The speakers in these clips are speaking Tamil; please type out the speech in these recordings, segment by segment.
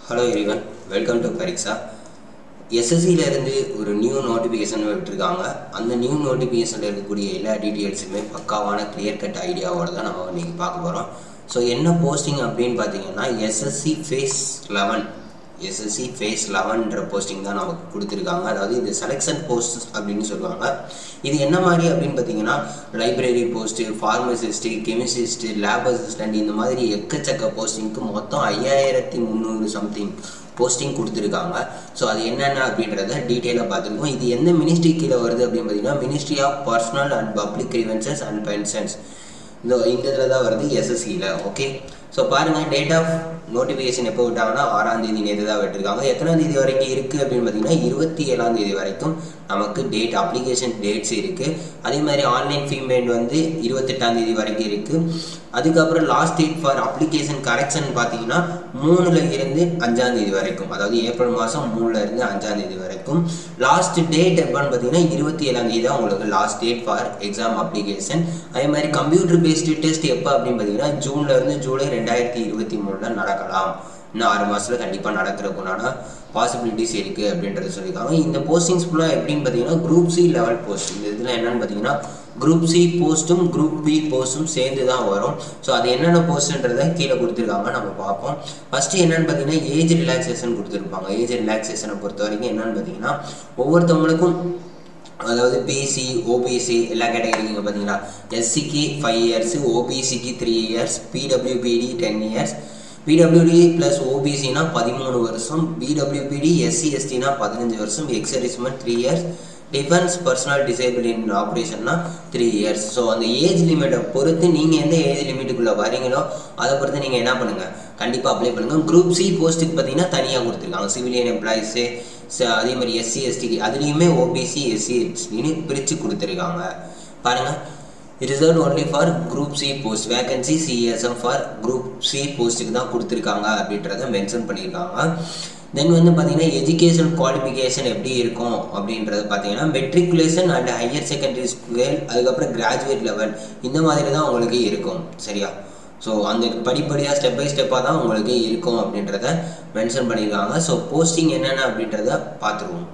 hello everyone welcome to Pariksha எஸ்எஸ்சியிலேருந்து ஒரு நியூ நோட்டிஃபிகேஷன் விட்டுருக்காங்க அந்த நியூ நோட்டிஃபிகேஷனில் இருக்கக்கூடிய எல்லா டீட்டெயில்ஸுமே பக்காவான கிளியர் கட் ஐடியாவோட தான் நம்ம இன்றைக்கி பார்க்க போகிறோம் ஸோ என்ன போஸ்டிங் அப்படின்னு பார்த்தீங்கன்னா SSC phase eleven SSC phase லெவன்ற போஸ்டிங் தான் நமக்கு கொடுத்துருக்காங்க அதாவது இது செலெக்ஷன் போஸ்ட் அப்படின்னு சொல்லுவாங்க இது என்ன மாதிரி அப்படின்னு பார்த்தீங்கன்னா லைப்ரரி போஸ்ட்டு ஃபார்மசிஸ்ட்டு கெமிஸ்ட்ரிஸ்ட்டு லேப் அசிஸ்டண்ட் இந்த மாதிரி எக்கச்சக்க போஸ்டிங்க்கு மொத்தம் ஐயாயிரத்தி முந்நூறு சம்திங் போஸ்டிங் கொடுத்துருக்காங்க ஸோ அது என்னென்ன அப்படின்றத டீட்டெயிலாக பார்த்துருக்கோம் இது எந்த மினிஸ்ட்ரி கீழே வருது அப்படின்னு பார்த்தீங்கன்னா ministry of personnel and public grievances and pensions இந்த இந்த இதில் தான் வருது எஸ்எஸ்சியில் ஓகே ஸோ பாருங்கள் டேட் ஆஃப் நோட்டிஃபிகேஷன் எப்போ விட்டாங்கன்னா ஆறாம் தேதி நேற்று தான் விட்டுருக்காங்க எத்தனாம் தேதி வரைக்கும் இருக்குது அப்படின்னு பார்த்தீங்கன்னா இருபத்தி ஏழாம் தேதி வரைக்கும் நமக்கு டேட் அப்ளிகேஷன் டேட்ஸ் இருக்குது அதே மாதிரி ஆன்லைன் ஃபீமேட் வந்து இருபத்தெட்டாம் தேதி வரைக்கும் இருக்குது அதுக்கப்புறம் last date for application correction பார்த்தீங்கன்னா மூணுல இருந்து அஞ்சாம் தேதி வரைக்கும் அதாவது ஏப்ரல் மாதம் மூணுல இருந்து அஞ்சாம் தேதி வரைக்கும் லாஸ்ட் டேட் எப்போன்னு பார்த்தீங்கன்னா இருபத்தி ஏழாம் தேதி தான் உங்களுக்கு last date for exam application அதே மாதிரி கம்ப்யூட்டர் பேஸ்டு டெஸ்ட் எப்போ அப்படின்னு பார்த்தீங்கன்னா ஜூன்ல இருந்து ஜூலை ரெண்டாயிரத்தி இருபத்தி மூணில் நடக்கலாம் இன்னும் ஆறு மாதத்தில் கண்டிப்பாக நடக்கிறதுக்குண்டான பாசிபிலிட்டிஸ் இருக்குது அப்படின்றத சொல்லியிருக்காங்க இந்த போஸ்டிங்ஸ் ஃபுல்லாக எப்படின்னு பார்த்தீங்கன்னா குரூப் சி லெவல் போஸ்ட் இந்த இதில் என்னென்னு பார்த்தீங்கன்னா குரூப் சி போஸ்ட்டும் குரூப் பி போஸ்ட்டும் சேர்ந்து தான் வரும் ஸோ அது என்னென்ன போஸ்ட்ன்றதை கீழே கொடுத்துருக்காங்க நம்ம பார்ப்போம் ஃபஸ்ட்டு என்னென்னு பார்த்தீங்கன்னா ஏஜ் ரிலாக்ஸேஷன் கொடுத்துருப்பாங்க ஏஜ் ரிலாக்ஸேஷனை பொறுத்த வரைக்கும் என்னென்னு பார்த்தீங்கன்னா ஒவ்வொருத்தவங்களுக்கும் அதாவது பிசி ஓபிசி எல்லா கேட்டகரிங்க பார்த்தீங்களா எஸ்சிக்கு ஃபைவ் இயர்ஸ் ஓபிசிக்கு three years PWBD ten years PWD plus ஓபிசினா பதிமூணு வருஷம் பிடபிள்யூபிடி எஸ்சி எஸ்டினா பதினஞ்சு வருஷம் ex servicemen three years defence personnel disabled in ஆப்ரேஷன்னா த்ரீ இயர்ஸ் ஸோ அந்த ஏஜ் லிமிட்டை பொறுத்து நீங்கள் எந்த ஏஜ் லிமிட்டுக்குள்ளே வரீங்களோ அதை பொறுத்து நீங்கள் என்ன பண்ணுங்கள் கண்டிப்பாக அப்ளை பண்ணுங்கள் குரூப் சி போஸ்ட்டுக்கு பார்த்தீங்கன்னா தனியாக கொடுத்துருக்காங்க சிவிலியன் எம்ப்ளாயிஸு அதே மாதிரி எஸ்சி எஸ்டிக்கு அதுலேயுமே ஓபிசி எஸ்சி எஸ்டின்னு பிரித்து கொடுத்துருக்காங்க பாருங்கள் reserve only for group C post vacancy CSM for group C போஸ்ட்டுக்கு தான் கொடுத்துருக்காங்க அப்படின்றத மென்ஷன் பண்ணியிருக்காங்க தென் வந்து பார்த்தீங்கன்னா எஜுகேஷன் குவாலிஃபிகேஷன் எப்படி இருக்கும் அப்படின்றது பார்த்தீங்கன்னா matriculation and higher secondary school அதுக்கப்புறம் கிராஜுவேட் லெவல் இந்த மாதிரி தான் உங்களுக்கு இருக்கும் சரியா ஸோ அந்த படிப்படியாக ஸ்டெப் பை ஸ்டெப்பாக தான் உங்களுக்கு இருக்கும் அப்படின்றத மென்ஷன் பண்ணியிருக்காங்க ஸோ போஸ்டிங் என்னென்ன அப்படின்றத பார்த்துருவோம்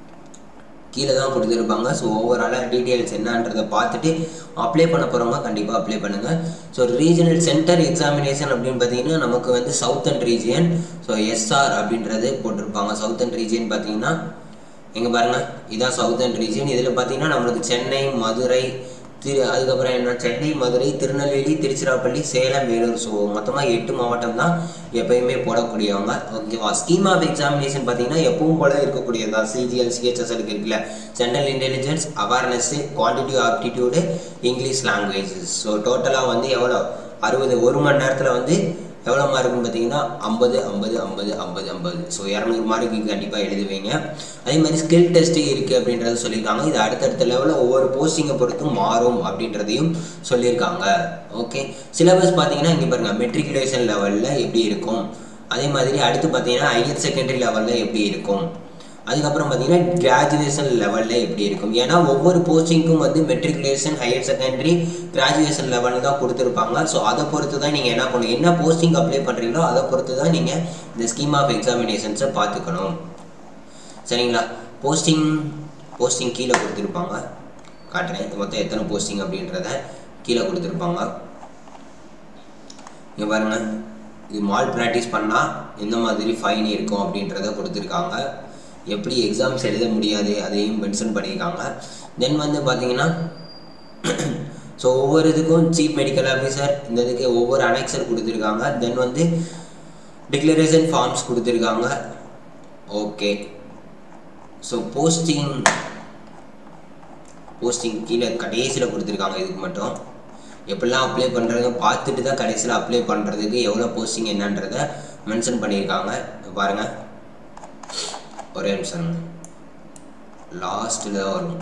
கீழே தான் கொடுத்துருப்பாங்க ஸோ ஓவராலாக டீட்டெயில்ஸ் என்னன்றதை பார்த்துட்டு அப்ளை பண்ண போகிறவங்க கண்டிப்பாக அப்ளை பண்ணுங்கள் ஸோ ரீஜனல் சென்டர் எக்ஸாமினேஷன் அப்படின்னு பார்த்தீங்கன்னா நமக்கு வந்து சவுத்தன் ரீஜியன் ஸோ எஸ்ஆர் அப்படின்றது போட்டிருப்பாங்க சவுத்தன் ரீஜியன் பார்த்தீங்கன்னா இங்கே பாருங்கள் இதான் சவுத்தன் ரீஜியன் இதில் பார்த்தீங்கன்னா நம்மளுக்கு சென்னை மதுரை திரு அதுக்கப்புறம் என்ன சென்னை மதுரை திருநெல்வேலி திருச்சிராப்பள்ளி சேலம் வேலூர் ஸோ மொத்தமாக எட்டு மாவட்டம் தான் எப்பயுமே போடக்கூடியவங்க ஓகேவா ஸ்கீம் ஆஃப் எக்ஸாமினேஷன் பார்த்தீங்கன்னா எப்பவும் போல இருக்கக்கூடியதா சிஜிஎல் சிஹெச்எஸ்எலுக்கு இருக்குல்ல central intelligence awareness quantity aptitude English languages so டோட்டலாக வந்து எவ்வளோ அறுபது ஒரு மணி நேரத்தில் வந்து எவ்வளோ மார்க்குன்னு பார்த்தீங்கன்னா ஐம்பது ஐம்பது ஐம்பது ஐம்பது ஐம்பது ஸோ இரநூறு மார்க்கு கண்டிப்பாக எழுதுவீங்க அதே மாதிரி ஸ்கில் டெஸ்ட்டு இருக்குது அப்படின்றத சொல்லியிருக்காங்க இது அடுத்தடுத்த லெவலில் ஒவ்வொரு போஸ்டிங்கை பொறுத்தும் மாறும் அப்படின்றதையும் சொல்லியிருக்காங்க ஓகே சிலபஸ் பார்த்தீங்கன்னா இங்கே பாருங்கள் மெட்ரிகுலேஷன் லெவலில் எப்படி இருக்கும் அதே மாதிரி அடுத்து பார்த்தீங்கன்னா ஹையர் செகண்டரி லெவலில் எப்படி இருக்கும் அதுக்கப்புறம் பார்த்தீங்கன்னா கிராஜுவேஷன் லெவலில் எப்படி இருக்கும் ஏன்னா ஒவ்வொரு போஸ்டிங்க்கும் வந்து மெட்ரிகுலேஷன் ஹையர் செகண்டரி கிராஜுவேஷன் லெவலில் தான் கொடுத்துருப்பாங்க ஸோ அதை பொறுத்து தான் நீங்கள் என்ன பண்ணணும் என்ன போஸ்டிங் அப்ளை பண்ணுறீங்களோ அதை பொறுத்து தான் நீங்கள் இந்த ஸ்கீம் ஆஃப் எக்ஸாமினேஷன்ஸை பார்த்துக்கணும் சரிங்களா போஸ்டிங் போஸ்டிங் கீழே கொடுத்துருப்பாங்க காட்டுறேன் மொத்தம் எத்தனை போஸ்டிங் அப்படின்றத கீழே கொடுத்துருப்பாங்க இங்கே பாருங்கள் இது மால் ப்ராக்டிஸ் பண்ணால் எந்த மாதிரி ஃபைன் இருக்கும் அப்படின்றத கொடுத்துருக்காங்க எப்படி எக்ஸாம்ஸ் எழுத முடியாது அதையும் மென்ஷன் பண்ணியிருக்காங்க தென் வந்து பார்த்தீங்கன்னா ஸோ ஒவ்வொரு இதுக்கும் சீஃப் மெடிக்கல் ஆஃபீஸர் இந்த இதுக்கு ஒவ்வொரு அனெக்சர் கொடுத்துருக்காங்க தென் வந்து டிக்ளரேஷன் ஃபார்ம்ஸ் கொடுத்துருக்காங்க ஓகே ஸோ போஸ்டிங் போஸ்டிங் கீழே கடைசியில் கொடுத்துருக்காங்க இதுக்கு மட்டும் எப்படிலாம் அப்ளை பண்ணுறது பார்த்துட்டு தான் கடைசியில் அப்ளை பண்ணுறதுக்கு எவ்வளோ போஸ்டிங் என்னன்றதை மென்ஷன் பண்ணியிருக்காங்க பாருங்கள் ஒரே நிமிஷம் லாஸ்ட்டில் வரும்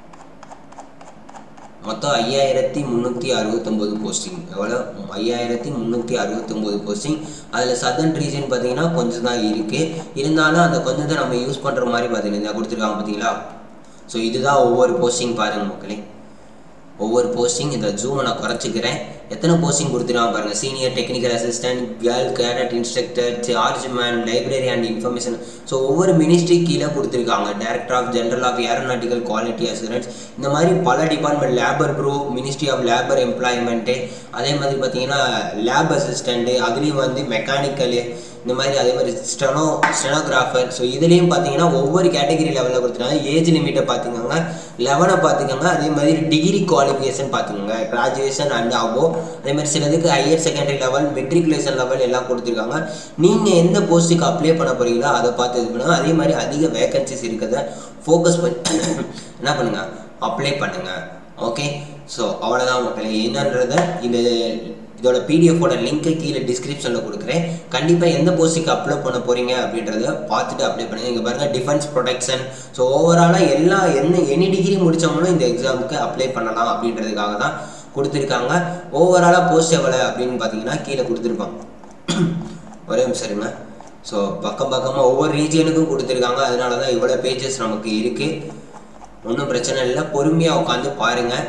மொத்தம் ஐயாயிரத்தி முந்நூற்றி அறுபத்தொம்போது போஸ்டிங் எவ்வளோ ஐயாயிரத்தி முந்நூற்றி அறுபத்தொம்போது போஸ்டிங் அதில் சதர்ன் ரீஜன் பார்த்தீங்கன்னா கொஞ்சம் தான் இருக்குது இருந்தாலும் அந்த கொஞ்சத்தை நம்ம யூஸ் பண்ணுற மாதிரி பார்த்தீங்கன்னா கொடுத்துருக்காங்க பார்த்தீங்களா ஸோ இதுதான் ஒவ்வொரு போஸ்டிங் பாருங்கள் மக்களே ஒவ்வொரு போஸ்டிங் இந்த ஜூமை நான் குறைச்சிக்கிறேன் எத்தனை போஸ்டிங் கொடுத்துருக்காங்க பாருங்கள் senior technical assistant girl cadet instructor chargeman library and information so ஒவ்வொரு மினிஸ்ட்ரி கீழே கொடுத்துருக்காங்க director of general of aeronautical quality assurance இந்த மாதிரி பல department labour pro ministry of labour employment அதே மாதிரி பார்த்தீங்கன்னா லேப் அசிஸ்டண்ட்டு அதுலேயும் வந்து மெக்கானிக்கலு இந்த மாதிரி அதே மாதிரி ஸ்டெனோ ஸ்டெனோகிராஃபர் ஸோ இதுலேயும் பார்த்தீங்கன்னா ஒவ்வொரு கேட்டகரி லெவலில் கொடுத்துருக்காங்க ஏஜ் லிமிட்டை பார்த்துக்கோங்க லெவனை பார்த்துக்கோங்க அதே மாதிரி டிகிரி குவாலிஃபிகேஷன் பார்த்துக்கோங்க கிராஜுவேஷன் அண்ட் அபோ அதே மாதிரி சிலதுக்கு higher secondary level matriculation level எல்லாம் கொடுத்துருக்காங்க நீங்கள் எந்த போஸ்ட்டுக்கு அப்ளை பண்ண போகிறீங்களோ அதை பார்த்து இது பண்ணுங்க அதே மாதிரி அதிக வேகன்சிஸ் இருக்கிறத ஃபோக்கஸ் பண்ணி என்ன பண்ணுங்கள் அப்ளை பண்ணுங்கள் ஓகே ஸோ அவ்வளோதான் மக்களே என்னன்றத இந்த இதோட பிடிஎஃபோட லிங்க்கை கீழே டிஸ்கிரிப்ஷனில் கொடுக்குறேன் கண்டிப்பாக எந்த போஸ்ட்டுக்கு அப்ளை பண்ண போகிறீங்க அப்படின்றத பார்த்துட்டு அப்ளை பண்ணுங்கள் இங்கே பாருங்கள் டிஃபென்ஸ் ப்ரொடெக்ஷன் ஸோ ஓவராலாக எல்லா என்ன எனி டிகிரி முடித்தவங்களும் இந்த எக்ஸாமுக்கு அப்ளை பண்ணலாம் அப்படின்றதுக்காக தான் கொடுத்துருக்காங்க ஓவராலாக போஸ்ட் எவ்வளோ அப்படின்னு பார்த்தீங்கன்னா கீழே கொடுத்துருப்பாங்க ஒரே நிமிஷம் இருங்க ஸோ பக்கம் பக்கமாக ஒவ்வொரு ரீஜியனுக்கும் கொடுத்துருக்காங்க அதனால தான் இவ்வளோ பேஜஸ் நமக்கு இருக்குது ஒன்றும் பிரச்சனை இல்லை பொறுமையாக உட்காந்து பாருங்கள்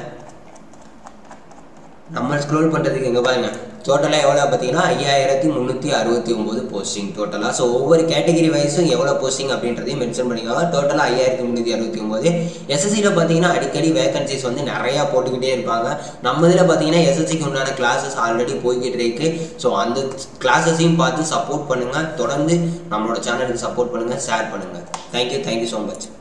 நம்ம ஸ்க்ரோல் பண்ணுறதுக்கு எங்கே பாருங்க டோட்டலாக எவ்வளோ பார்த்தீங்கன்னா ஐயாயிரத்தி முந்நூற்றி அறுபத்தி ஒம்பது போஸ்டிங் டோட்டலாக ஸோ ஒவ்வொரு கேட்டகரி வைஸும் எவ்வளோ போஸ்டிங் அப்படின்றதையும் மென்ஷன் பண்ணிக்காங்க டோட்டலாக ஐயாயிரத்தி முந்நூற்றி அறுபத்தி ஒம்பது எஸ்எஸ்சியில் பார்த்தீங்கன்னா அடிக்கடி வேகன்சிஸ் வந்து நிறையா போட்டுக்கிட்டே இருப்பாங்க நம்ம இதில் பார்த்தீங்கன்னா எஸ்எஸ்சிக்கு உண்டான கிளாஸஸ் ஆல்ரெடி போய்கிட்டு இருக்கு ஸோ அந்த கிளாஸஸையும் பார்த்து சப்போர்ட் பண்ணுங்கள் தொடர்ந்து நம்மளோட சேனலுக்கு சப்போர்ட் பண்ணுங்கள் ஷேர் பண்ணுங்கள் தேங்க்யூ தேங்க்யூ ஸோ மச்